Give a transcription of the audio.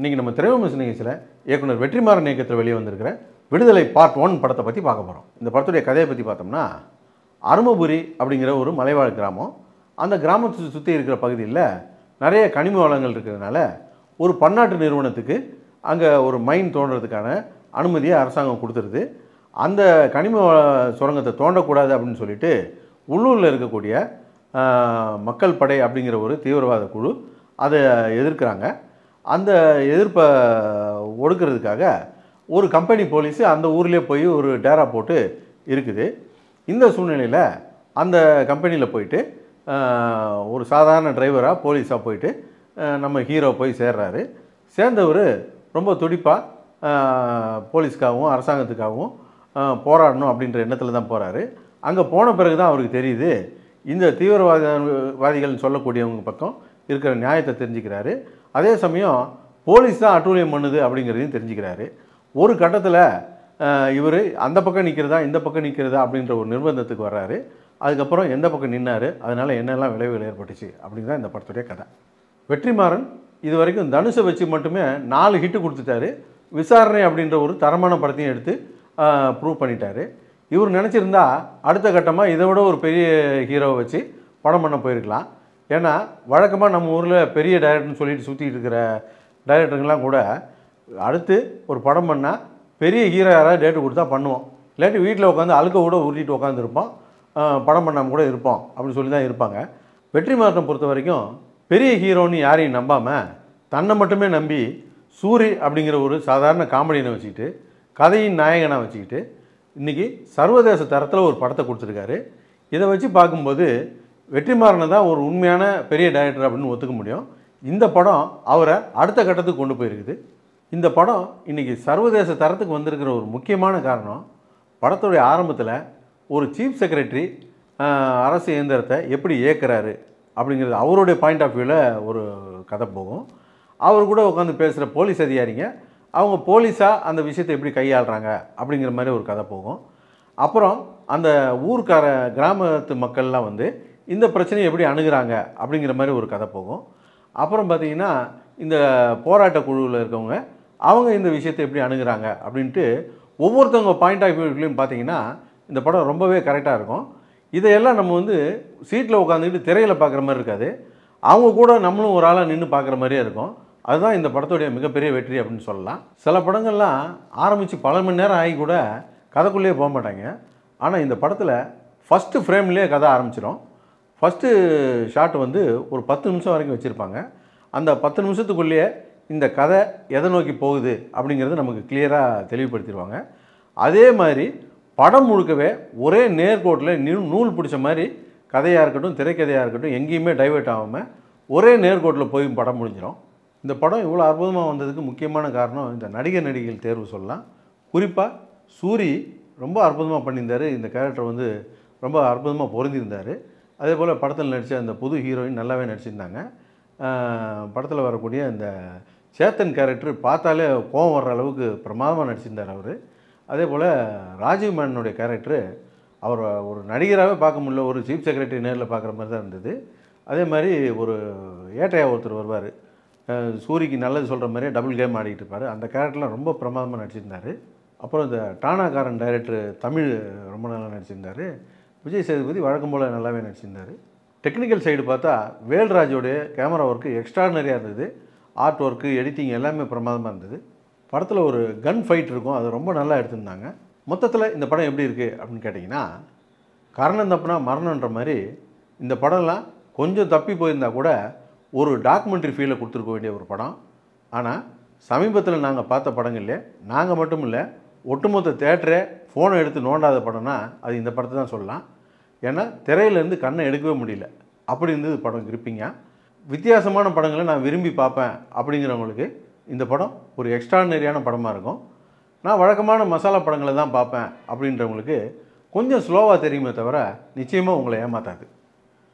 இன்றைக்கி நம்ம திரைவமஸ் நிகழ்ச்சியில் இயக்குனர் வெற்றிமாறன் இயக்கத்தில் வெளியே வந்திருக்கிற விடுதலை பார்ட் ஒன் படத்தை பற்றி பார்க்க போகிறோம் இந்த படத்துடைய கதையை பற்றி பார்த்தோம்னா அருமபுரி அப்படிங்கிற ஒரு மலைவாழ் கிராமம் அந்த கிராமத்தை சுற்றி இருக்கிற பகுதியில் நிறைய கனிம வளங்கள் இருக்கிறதுனால ஒரு பன்னாட்டு நிறுவனத்துக்கு அங்கே ஒரு மைன் தோண்டுறதுக்கான அனுமதியை அரசாங்கம் கொடுத்துருது அந்த கனிம வள- சுரங்கத்தை தோண்டக்கூடாது அப்படின்னு சொல்லிட்டு உள்ளூரில் இருக்கக்கூடிய ஆஹ், மக்கள் படை அப்படிங்கிற ஒரு தீவிரவாத குழு அதை எதிர்க்கிறாங்க அந்த எதிர்ப்பை ஒடுக்கிறதுக்காக ஒரு கம்பெனி போலீஸ் அந்த ஊர்லேயே போய் ஒரு டேரா போட்டு இருக்குது இந்த சூழ்நிலையில் அந்த கம்பெனியில் போயிட்டு ஆஹ், ஒரு சாதாரண டிரைவராக போலீஸாக போயிட்டு ஆஹ், நம்ம ஹீரோ போய் சேர்றாரு சேர்ந்தவர் ரொம்ப துடிப்பாக போலீஸ்க்காகவும் அரசாங்கத்துக்காகவும் ஆஹ், போராடணும் அப்படின்ற எண்ணத்தில் தான் போகிறாரு அங்கே போன பிறகு தான் அவருக்கு தெரியுது இந்த தீவிரவாத வாதிகள் சொல்லக்கூடியவங்க பக்கம் இருக்கிற நியாயத்தை தெரிஞ்சுக்கிறாரு அதே சமயம் போலீஸ் தான் அட்டூழியம் பண்ணுது அப்படிங்கிறதையும் தெரிஞ்சுக்கிறாரு ஒரு கட்டத்தில் இவர் அந்த பக்கம் நிற்கிறதா இந்த பக்கம் நிற்கிறதா அப்படின்ற ஒரு நிர்பந்தத்துக்கு வர்றாரு அதுக்கப்புறம் எந்த பக்கம் நின்னாரு அதனால் என்னெல்லாம் விளைவுகள் ஏற்பட்டுச்சு அப்படிங்கிறத இந்த படத்துடைய கதை வெற்றிமாறன் இது வரைக்கும் தனுஷை வச்சு மட்டுமே நாலு ஹிட்டு கொடுத்துட்டாரு விசாரணை அப்படின்ற ஒரு தரமான படத்தையும் எடுத்து ப்ரூவ் பண்ணிட்டாரு இவர் நினச்சிருந்தா அடுத்த கட்டமாக இதை விட ஒரு பெரிய ஹீரோவை வச்சு படம் பண்ண போயிருக்கலாம் ஏன்னா வழக்கமாக நம்ம ஊரில் பெரிய டைரக்டர்னு சொல்லிட்டு சுற்றிட்டு இருக்கிற டைரக்டருங்கெல்லாம் கூட அடுத்து ஒரு படம் பண்ணால் பெரிய ஹீரோ யாராவது டேட்டு கொடுத்தா பண்ணுவோம் இல்லாட்டி வீட்டில் உட்காந்து அழுக்க கூட உருட்டிட்டு உட்காந்துருப்போம் படம் பண்ணாமல் கூட இருப்போம் அப்படின்னு சொல்லி தான் இருப்பாங்க வெற்றி மாற்றம் பொறுத்த வரைக்கும் பெரிய ஹீரோன்னு யாரையும் நம்பாமல் தன்னை மட்டுமே நம்பி சூரி அப்படிங்கிற ஒரு சாதாரண காமெடியனை வச்சுக்கிட்டு கதையின் நாயகனை வச்சுக்கிட்டு இன்றைக்கி சர்வதேச தரத்தில் ஒரு படத்தை கொடுத்துருக்காரு இதை வச்சு பார்க்கும்போது வெற்றிமாறனை தான் ஒரு உண்மையான பெரிய டைரக்டர் அப்படின்னு ஒத்துக்க முடியும் இந்த படம் அவரை அடுத்த கட்டத்துக்கு கொண்டு போயிருக்குது இந்த படம் இன்றைக்கி சர்வதேச தரத்துக்கு வந்திருக்கிற ஒரு முக்கியமான காரணம் படத்துடைய ஆரம்பத்தில் ஒரு சீஃப் செக்ரட்டரி அரசு இயந்திரத்தை எப்படி இயக்குறாரு அப்படிங்கிறது அவருடைய பாயிண்ட் ஆஃப் வியூவில் ஒரு கதை போகும் அவர் கூட உட்காந்து பேசுகிற போலீஸ் அதிகாரிங்க அவங்க போலீஸாக அந்த விஷயத்தை எப்படி கையாளுறாங்க அப்படிங்கிற மாதிரி ஒரு கதை போகும் அப்புறம் அந்த ஊர்க்கார கிராமத்து மக்கள்லாம் வந்து இந்த பிரச்சனையை எப்படி அணுகுறாங்க அப்படிங்கிற மாதிரி ஒரு கதை போகும் அப்புறம் பார்த்தீங்கன்னா இந்த போராட்ட குழுவில் இருக்கவங்க அவங்க இந்த விஷயத்தை எப்படி அணுகுறாங்க அப்படின்ட்டு ஒவ்வொருத்தவங்க பாயிண்ட் ஆஃப் வியூலையும் பார்த்தீங்கன்னா இந்த படம் ரொம்பவே கரெக்டாக இருக்கும் இதையெல்லாம் நம்ம வந்து சீட்டில் உட்காந்துக்கிட்டு திரையில் பார்க்குற மாதிரி இருக்காது அவங்க கூட நம்மளும் ஒரு ஆளாக நின்று பார்க்குற மாதிரியே இருக்கும் அதுதான் இந்த படத்துடைய மிகப்பெரிய வெற்றி அப்படின்னு சொல்லலாம் சில படங்கள்லாம் ஆரம்பித்து பல மணி நேரம் ஆகி கூட கதைக்குள்ளேயே போக மாட்டாங்க ஆனால் இந்த படத்தில் ஃபஸ்ட்டு ஃப்ரேம்லேயே கதை ஆரம்பிச்சிடும் ஃபஸ்ட்டு ஷாட் வந்து ஒரு பத்து நிமிஷம் வரைக்கும் வச்சுருப்பாங்க அந்த பத்து நிமிஷத்துக்குள்ளேயே இந்த கதை எதை நோக்கி போகுது அப்படிங்கிறது நமக்கு கிளியராக தெளிவுபடுத்திடுவாங்க அதே மாதிரி படம் முழுக்கவே ஒரே நேர்கோட்டில் நூ நூல் பிடிச்ச மாதிரி கதையாக இருக்கட்டும் திரைக்கதையாக இருக்கட்டும் எங்கேயுமே டைவர்ட் ஆகாமல் ஒரே நேர்கோட்டில் போய் படம் முடிஞ்சிடும் இந்த படம் இவ்வளோ அற்புதமாக வந்ததுக்கு முக்கியமான காரணம் இந்த நடிகர் நடிகைகள் தேர்வு சொல்லலாம் குறிப்பாக சூரி ரொம்ப அற்புதமாக பண்ணியிருந்தார் இந்த கேரக்டர் வந்து ரொம்ப அற்புதமாக பொருந்திருந்தார் அதே போல் படத்தில் நடித்த அந்த புது ஹீரோயின் நல்லாவே நடிச்சிருந்தாங்க படத்தில் வரக்கூடிய இந்த சேத்தன் கேரக்டர் பார்த்தாலே கோவம் வர்ற அளவுக்கு பிரமாதமாக நடிச்சிருந்தார் அவர் அதே போல் ராஜீவ் மேனனுடைய கேரக்டரு அவர் ஒரு நடிகராகவே பார்க்க முடியல ஒரு சீஃப் செக்ரட்டரி நேரில் பார்க்குற மாதிரி தான் இருந்தது அதே மாதிரி ஒரு ஏட்டையா ஒருத்தர் வருவார் சூரிக்கு நல்லது சொல்கிற மாதிரியே டபுள் கேம் ஆடிக்கிட்டு இருப்பார் அந்த கேரக்டர்லாம் ரொம்ப பிரமாதமாக நடிச்சிருந்தார் அப்புறம் இந்த டானாகாரன் டைரக்டர் தமிழ் ரொம்ப நல்லா நடிச்சிருந்தார் விஜய் சேதுபதி வழக்கம் போல் நல்லாவே நடிச்சிருந்தார் டெக்னிக்கல் சைடு பார்த்தா வேல்ராஜோடைய கேமரா ஒர்க்கு எக்ஸ்ட்ராடனரியாக இருந்தது ஆர்ட் ஒர்க்கு எடிட்டிங் எல்லாமே பிரமாதமாக இருந்தது படத்தில் ஒரு கன் ஃபைட் இருக்கும் அது ரொம்ப நல்லா எடுத்திருந்தாங்க மொத்தத்தில் இந்த படம் எப்படி இருக்குது அப்படின்னு கேட்டிங்கன்னா கரணம் தப்புனா மரணன்ற மாதிரி இந்த படம்லாம் கொஞ்சம் தப்பி போயிருந்தா கூட ஒரு டாக்குமெண்ட்ரி ஃபீலை கொடுத்துருக்க வேண்டிய ஒரு படம் ஆனால் சமீபத்தில் நாங்கள் பார்த்த படங்கள்ல நாங்கள் மட்டும் இல்லை ஒட்டுமொத்த தேட்டரே ஃபோனை எடுத்து நோண்டாத படம்னா அது இந்த படத்தை தான் சொல்லலாம் ஏன்னா திரையிலேருந்து கண்ணை எடுக்கவே முடியல அப்படி இருந்தது படம் கிரிப்பிங்க வித்தியாசமான படங்களை நான் விரும்பி பார்ப்பேன் அப்படிங்கிறவங்களுக்கு இந்த படம் ஒரு எக்ஸ்ட்ரானரியான படமாக இருக்கும் நான் வழக்கமான மசாலா படங்களை தான் பார்ப்பேன் அப்படின்றவங்களுக்கு கொஞ்சம் ஸ்லோவாக தெரியுமே தவிர நிச்சயமாக உங்களை ஏமாத்தாது